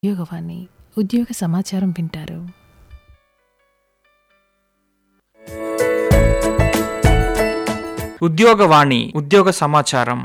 ఉద్యోగవాణి ఉద్యోగ సమాచారం వింటారు ఉద్యోగవాణి ఉద్యోగ సమాచారం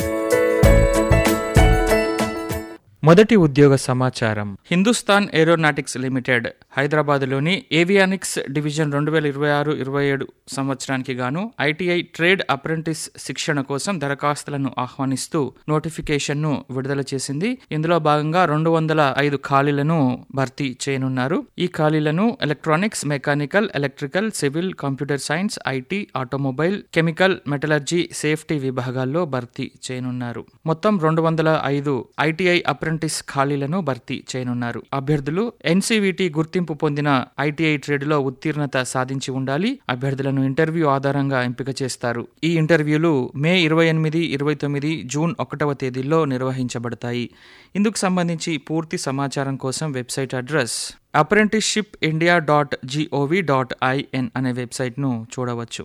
మొదటి ఉద్యోగ సమాచారం హిందుస్థాన్ ఏరోనాటిక్స్ లిమిటెడ్ హైదరాబాద్లోని ఏవియానిక్స్ డివిజన్ రెండు వేల ఇరవై ఆరు ఇరవై ఏడు సంవత్సరానికి గాను ఐటీఐ ట్రేడ్ అప్రెంటిస్ శిక్షణ కోసం దరఖాస్తులను ఆహ్వానిస్తూ నోటిఫికేషన్ను విడుదల చేసింది ఇందులో భాగంగా రెండు వందల ఐదు ఖాళీలను భర్తీ చేయనున్నారు ఈ ఖాళీలను electronics mechanical electrical civil computer science IT automobile chemical metallurgy safety విభాగాల్లో భర్తీ చేయనున్నారు మొత్తం రెండు వందల ఐదు ఐటీఐ అప్రెంటిస్ ఖాళీలను భర్తీ చేయనున్నారు అభ్యర్థులు ఎన్సీవీటీ గుర్తింపు పొందిన ఐటీఐ ట్రేడ్లో ఉత్తీర్ణత సాధించి ఉండాలి అభ్యర్థులను ఇంటర్వ్యూ ఆధారంగా ఎంపిక చేస్తారు ఈ ఇంటర్వ్యూలు మే ఇరవై ఎనిమిది ఇరవై తొమ్మిది జూన్ ఒకటవ తేదీల్లో నిర్వహించబడతాయి ఇందుకు సంబంధించి పూర్తి సమాచారం కోసం website address apprenticeship India dot GOV dot IN అనే వెబ్సైట్ను చూడవచ్చు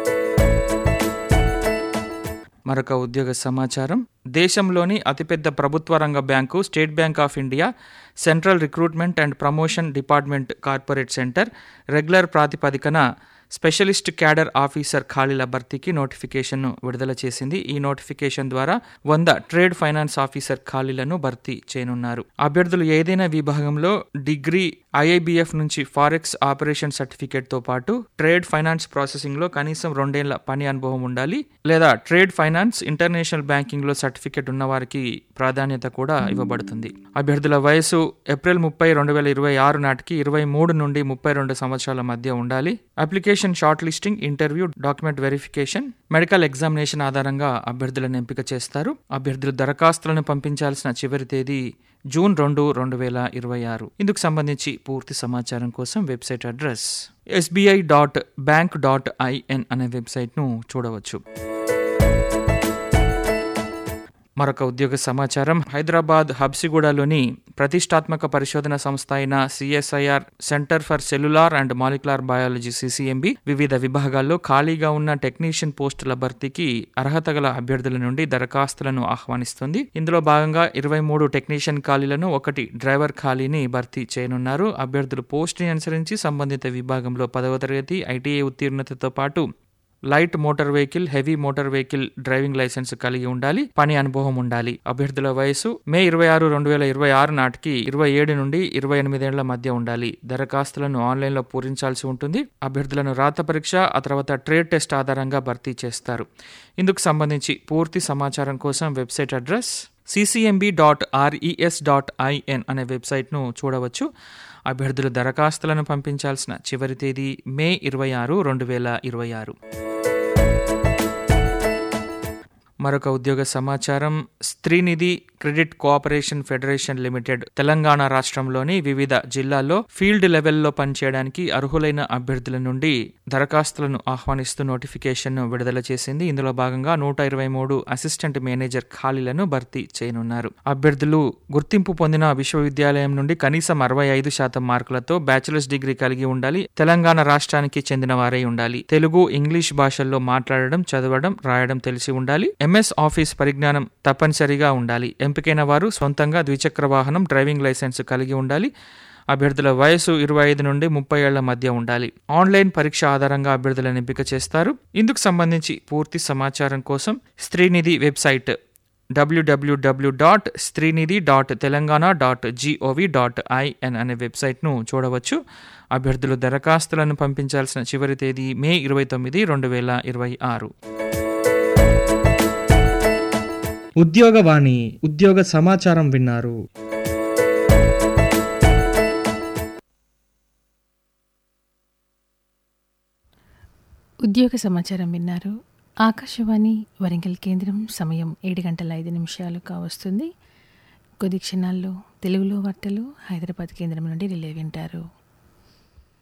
మరొక ఉద్యోగ సమాచారం దేశంలోని అతిపెద్ద ప్రభుత్వ రంగ bank State Bank of India central recruitment and promotion department corporate centre regular ప్రాతిపదికన స్పెషలిస్ట్ క్యాడర్ ఆఫీసర్ ఖాళీల భర్తీకి నోటిఫికేషన్ను విడుదల చేసింది ఈ నోటిఫికేషన్ ద్వారా వంద ట్రేడ్ ఫైనాన్స్ ఆఫీసర్ ఖాళీలను భర్తీ చేయనున్నారు అభ్యర్థులు ఏదైనా విభాగంలో డిగ్రీ ఐఐబిఎఫ్ నుంచి ఫారెక్స్ ఆపరేషన్ సర్టిఫికేట్ తో పాటు ట్రేడ్ ఫైనాన్స్ ప్రాసెసింగ్ లో కనీసం రెండేళ్ల పని అనుభవం ఉండాలి లేదా ట్రేడ్ ఫైనాన్స్ ఇంటర్నేషనల్ బ్యాంకింగ్ లో సర్టిఫికేట్ ఉన్న వారికి ప్రాధాన్యత కూడా ఇవ్వబడుతుంది అభ్యర్థుల వయసు ఏప్రిల్ ముప్పై రెండు వేల ఇరవై ఆరు నాటికి ఇరవై మూడు నుండి ముప్పై రెండు సంవత్సరాల మధ్య ఉండాలి application short listing interview document verification medical examination ఆధారంగా అభ్యర్థులను ఎంపిక చేస్తారు అభ్యర్థులు దరఖాస్తులను పంపించాల్సిన చివరి తేదీ జూన్ రెండు రెండు వేల ఇరవై ఆరు ఇందుకు సంబంధించి పూర్తి సమాచారం కోసం website address SBI dot bank dot IN అనే వెబ్సైట్ను చూడవచ్చు మరొక ఉద్యోగ సమాచారం హైదరాబాద్ హబ్సిగూడలోని ప్రతిష్టాత్మక పరిశోధన సంస్థ అయిన CSIR centre for cellular and molecular biology CCMB వివిధ విభాగాల్లో ఖాళీగా ఉన్న టెక్నీషియన్ పోస్టుల భర్తీకి అర్హత గల అభ్యర్థుల నుండి దరఖాస్తులను ఆహ్వానిస్తుంది ఇందులో భాగంగా ఇరవై మూడు టెక్నీషియన్ ఖాళీలను ఒకటి డ్రైవర్ ఖాళీని భర్తీ చేయనున్నారు అభ్యర్థులు పోస్టుని అనుసరించి సంబంధిత విభాగంలో పదవ తరగతి ఐటీఐ ఉత్తీర్ణతతో పాటు light motor vehicle heavy motor vehicle driving licence కలిగి ఉండాలి పని అనుభవం ఉండాలి అభ్యర్థుల వయసు మే ఇరవై ఆరు రెండు వేల ఇరవై ఆరు నాటికి ఇరవై ఏడు నుండి ఇరవై ఎనిమిదేళ్ల మధ్య ఉండాలి దరఖాస్తులను ఆన్లైన్లో పూరించాల్సి ఉంటుంది అభ్యర్థులను రాత పరీక్ష ఆ తర్వాత ట్రేడ్ టెస్ట్ ఆధారంగా భర్తీ చేస్తారు ఇందుకు సంబంధించి పూర్తి సమాచారం కోసం website address CCMB dot RES dot IN అనే వెబ్సైట్ను చూడవచ్చు అభ్యర్థులు దరఖాస్తులను పంపించాల్సిన చివరి తేదీ మే ఇరవై ఆరు రెండు వేల ఇరవై ఆరు మరొక ఉద్యోగ సమాచారం Streenidhi credit cooperation federation limited Telangana రాష్ట్రంలోని వివిధ జిల్లాల్లో ఫీల్డ్ లెవెల్లో పనిచేయడానికి అర్హులైన అభ్యర్థుల నుండి దరఖాస్తులను ఆహ్వానిస్తూ నోటిఫికేషన్ను విడుదల చేసింది ఇందులో భాగంగా నూట ఇరవై మూడు అసిస్టెంట్ మేనేజర్ ఖాళీలను భర్తీ చేయనున్నారు అభ్యర్థులు గుర్తింపు పొందిన విశ్వవిద్యాలయం నుండి కనీసం అరవై ఐదు శాతం మార్కులతో బ్యాచిలర్స్ డిగ్రీ కలిగి ఉండాలి తెలంగాణ రాష్ట్రానికి చెందిన వారై ఉండాలి తెలుగు ఇంగ్లీష్ భాషల్లో మాట్లాడడం చదవడం రాయడం తెలిసి ఉండాలి ఎంఎస్ ఆఫీస్ పరిజ్ఞానం తప్పనిసరిగా ఉండాలి ఎంపికైన వారు సొంతంగా ద్విచక్ర వాహనం డ్రైవింగ్ లైసెన్స్ కలిగి ఉండాలి అభ్యర్థుల వయసు ఇరవై ఐదు నుండి ముప్పై ఏళ్ల మధ్య ఉండాలి ఆన్లైన్ పరీక్ష ఆధారంగా అభ్యర్థులను ఎంపిక చేస్తారు ఇందుకు సంబంధించి పూర్తి సమాచారం కోసం Streenidhi website WWW dot Streenidhi dot Telangana dot GOV dot IN అనే వెబ్సైట్ను చూడవచ్చు అభ్యర్థులు దరఖాస్తులను పంపించాల్సిన చివరి తేదీ మే ఇరవై తొమ్మిది రెండు వేల ఇరవై ఆరు ఉద్యోగవాణి ఉద్యోగ సమాచారం విన్నారు ఉద్యోగ సమాచారం విన్నారు ఆకాశవాణి వరంగల్ కేంద్రం సమయం ఏడు గంటల ఐదు నిమిషాలు కావస్తుంది కొద్ది క్షణాల్లో తెలుగులో వార్తలు హైదరాబాద్ కేంద్రం నుండి రిలే వింటారు